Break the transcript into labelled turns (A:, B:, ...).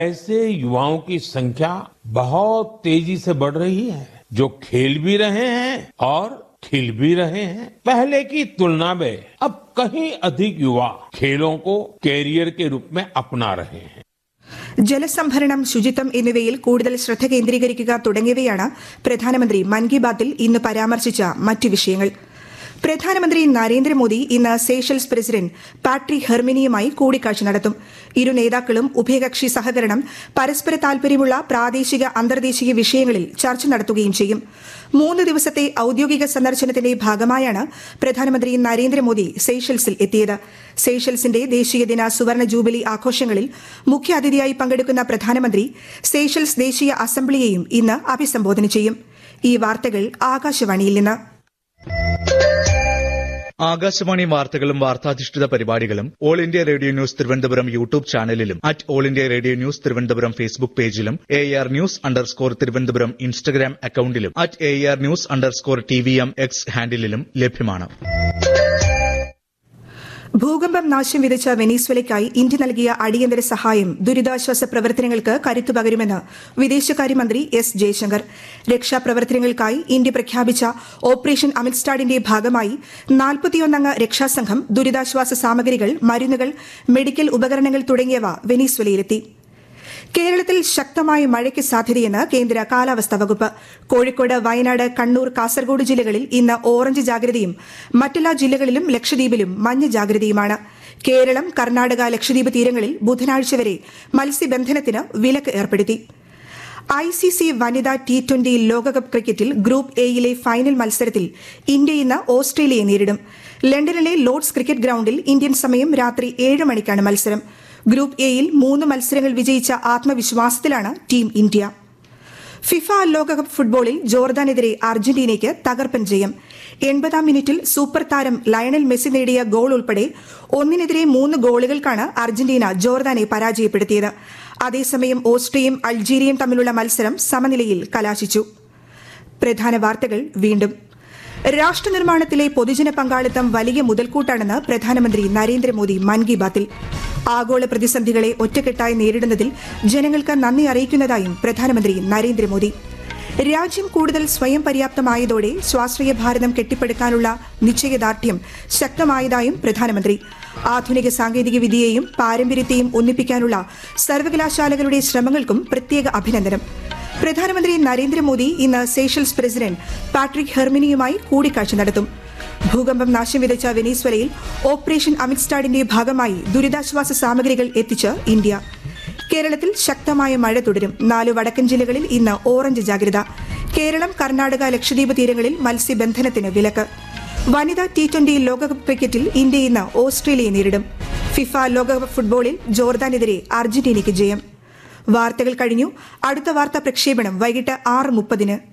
A: ऐसे युवाओं की संख्या बहुत तेजी से बढ़ रही है जो खेल भी रहे हैं और खिल भी रहे हैं पहले की तुलना में अब कहीं अधिक युवा खेलों को कैरियर के रूप में अपना रहे हैं
B: ജലസംഭരണം ശുചിത്വം എന്നിവയിൽ കൂടുതൽ ശ്രദ്ധ കേന്ദ്രീകരിക്കുക തുടങ്ങിയവയാണ് പ്രധാനമന്ത്രി മൻ കി ബാത്തിൽ ഇന്ന് പരാമർശിച്ച മറ്റ് വിഷയങ്ങൾ പ്രധാനമന്ത്രി നരേന്ദ്രമോദി ഇന്ന് സേഷൽസ് പ്രസിഡന്റ് പാട്രിക് ഹെർമിനിയുമായി കൂടിക്കാഴ്ച നടത്തും ഇരു നേതാക്കളും ഉഭയകക്ഷി സഹകരണം പരസ്പര താൽപര്യമുള്ള പ്രാദേശിക അന്തർദേശീയ വിഷയങ്ങളിൽ ചർച്ച നടത്തുകയും ചെയ്യും മൂന്ന് ദിവസത്തെ ഔദ്യോഗിക സന്ദർശനത്തിന്റെ ഭാഗമായാണ് പ്രധാനമന്ത്രി നരേന്ദ്രമോദി സേഷൽസിൽ എത്തിയത് സേഷൽസിന്റെ ദേശീയ ദിന സുവർണ ജൂബിലി ആഘോഷങ്ങളിൽ മുഖ്യാതിഥിയായി പങ്കെടുക്കുന്ന പ്രധാനമന്ത്രി സേഷൽസ് ദേശീയ അസംബ്ലിയെയും ഇന്ന് അഭിസംബോധന ചെയ്യും ഈ വാർത്തകൾ ആകാശവാണിയിൽ നിന്ന്
C: ആകാശവാണി വാർത്തകളും വാർത്താധിഷ്ഠിത പരിപാടികളും All India Radio News Thiruvananthapuram YouTube ചാനലിലും at All India Radio News Thiruvananthapuram Facebook പേജിലും A R news underscore Thiruvananthapuram Instagram അക്കൌണ്ടിലും at A R news underscore T V M X ഹാൻഡിലും ലഭ്യമാണ്
B: ഭൂകമ്പം നാശം വിതച്ച വെനീസ്വലയ്ക്കായി ഇന്ത്യ നൽകിയ അടിയന്തര സഹായം ദുരിതാശ്വാസ പ്രവർത്തനങ്ങൾക്ക് കരുത്തു പകരുമെന്ന് വിദേശകാര്യമന്ത്രി എസ് ജയശങ്കർ രക്ഷാപ്രവർത്തനങ്ങൾക്കായി ഇന്ത്യ പ്രഖ്യാപിച്ച ഓപ്പറേഷൻ അമിത്സ്റ്റാഡിന്റെ ഭാഗമായി നാൽപ്പത്തിയൊന്നംഗ രക്ഷാസംഘം ദുരിതാശ്വാസ സാമഗ്രികൾ മരുന്നുകൾ മെഡിക്കൽ ഉപകരണങ്ങൾ തുടങ്ങിയവ വെനീസ്വലയിലെത്തി കേരളത്തിൽ ശക്തമായ മഴയ്ക്ക് സാധ്യതയെന്ന് കേന്ദ്ര കാലാവസ്ഥാ വകുപ്പ് കോഴിക്കോട് വയനാട് കണ്ണൂർ കാസർഗോഡ് ജില്ലകളിൽ ഇന്ന് ഓറഞ്ച് ജാഗ്രതയും മറ്റെല്ലാ ജില്ലകളിലും ലക്ഷദ്വീപിലും മഞ്ഞ ജാഗ്രതയുമാണ് കേരളം കർണാടക ലക്ഷദ്വീപ് തീരങ്ങളിൽ ബുധനാഴ്ച വരെ മത്സ്യബന്ധനത്തിന് വിലക്ക് ഏർപ്പെടുത്തി ഐ സി സി വനിതാ ടി ട്വന്റി ലോകകപ്പ് ക്രിക്കറ്റിൽ ഗ്രൂപ്പ് എയിലെ ഫൈനൽ മത്സരത്തിൽ ഇന്ത്യ ഇന്ന് ഓസ്ട്രേലിയയെ നേരിടും ലണ്ടനിലെ ലോർഡ്സ് ക്രിക്കറ്റ് ഗ്രൌണ്ടിൽ ഇന്ത്യൻ സമയം രാത്രി ഏഴ് മണിക്കാണ് മത്സരം ഗ്രൂപ്പ് എയിൽ മൂന്ന് മത്സരങ്ങൾ വിജയിച്ച ആത്മവിശ്വാസത്തിലാണ് ടീം ഇന്ത്യ ഫിഫ ലോകകപ്പ് ഫുട്ബോളിൽ ജോർദാനെതിരെ അർജന്റീനയ്ക്ക് തകർപ്പൻ ജയം എൺപതാം മിനിറ്റിൽ സൂപ്പർ താരം ലയണൽ മെസ്സി നേടിയ ഗോൾ ഉൾപ്പെടെ ഒന്നിനെതിരെ മൂന്ന് ഗോളുകൾക്കാണ് അർജന്റീന ജോർദാനെ പരാജയപ്പെടുത്തിയത് അതേസമയം ഓസ്ട്രിയയും അൾജീരിയയും തമ്മിലുള്ള മത്സരം സമനിലയിൽ കലാശിച്ചു പ്രധാന വാർത്തകൾ വീണ്ടും രാഷ്ട്രനിർമ്മാണത്തിലെ പൊതുജന പങ്കാളിത്തം വലിയ മുതൽക്കൂട്ടാണെന്ന് പ്രധാനമന്ത്രി നരേന്ദ്രമോദി മൻ കി ബാത്തിൽ ആഗോള പ്രതിസന്ധികളെ ഒറ്റക്കെട്ടായി നേരിടുന്നതിൽ ജനങ്ങൾക്ക് നന്ദി അറിയിക്കുന്നതായും പ്രധാനമന്ത്രി നരേന്ദ്രമോദി രാജ്യം കൂടുതൽ സ്വയം പര്യാപ്തമായതോടെ സ്വാശ്രയ ഭാരതം കെട്ടിപ്പടുക്കാനുള്ള നിശ്ചയദാർഢ്യം ശക്തമായതായും പ്രധാനമന്ത്രി ആധുനിക സാങ്കേതിക വിദ്യയെയും പാരമ്പര്യത്തെയും ഒന്നിപ്പിക്കാനുള്ള സർവകലാശാലകളുടെ ശ്രമങ്ങൾക്കും പ്രത്യേക അഭിനന്ദനം പ്രധാനമന്ത്രി നരേന്ദ്രമോദി ഇന്ന് സേഷൽസ് പ്രസിഡന്റ് പാട്രിക് ഹെർമിനിയുമായി കൂടിക്കാഴ്ച നടത്തും ഭൂകമ്പം നാശം വിതച്ച വെനീസ്വലയിൽ ഓപ്പറേഷൻ അമിത്സ്റ്റാഡിന്റെ ഭാഗമായി ദുരിതാശ്വാസ സാമഗ്രികൾ എത്തിച്ച് ഇന്ത്യ കേരളത്തിൽ ശക്തമായ മഴ തുടരും നാല് വടക്കൻ ജില്ലകളിൽ ഇന്ന് ഓറഞ്ച് ജാഗ്രത കേരളം കർണാടക ലക്ഷദ്വീപ് തീരങ്ങളിൽ മത്സ്യബന്ധനത്തിന് വിലക്ക് വനിതാ ടി ട്വന്റി ലോകകപ്പ് ക്രിക്കറ്റിൽ ഇന്ത്യ ഇന്ന് ഓസ്ട്രേലിയയെ നേരിടും ഫിഫ ലോകകപ്പ് ഫുട്ബോളിൽ ജോർദാനെതിരെ അർജന്റീനയ്ക്ക് ജയം വാർത്തകൾ കഴിഞ്ഞു അടുത്ത വാർത്താ പ്രക്ഷേപണം വൈകിട്ട് ആറ് മുപ്പതിന്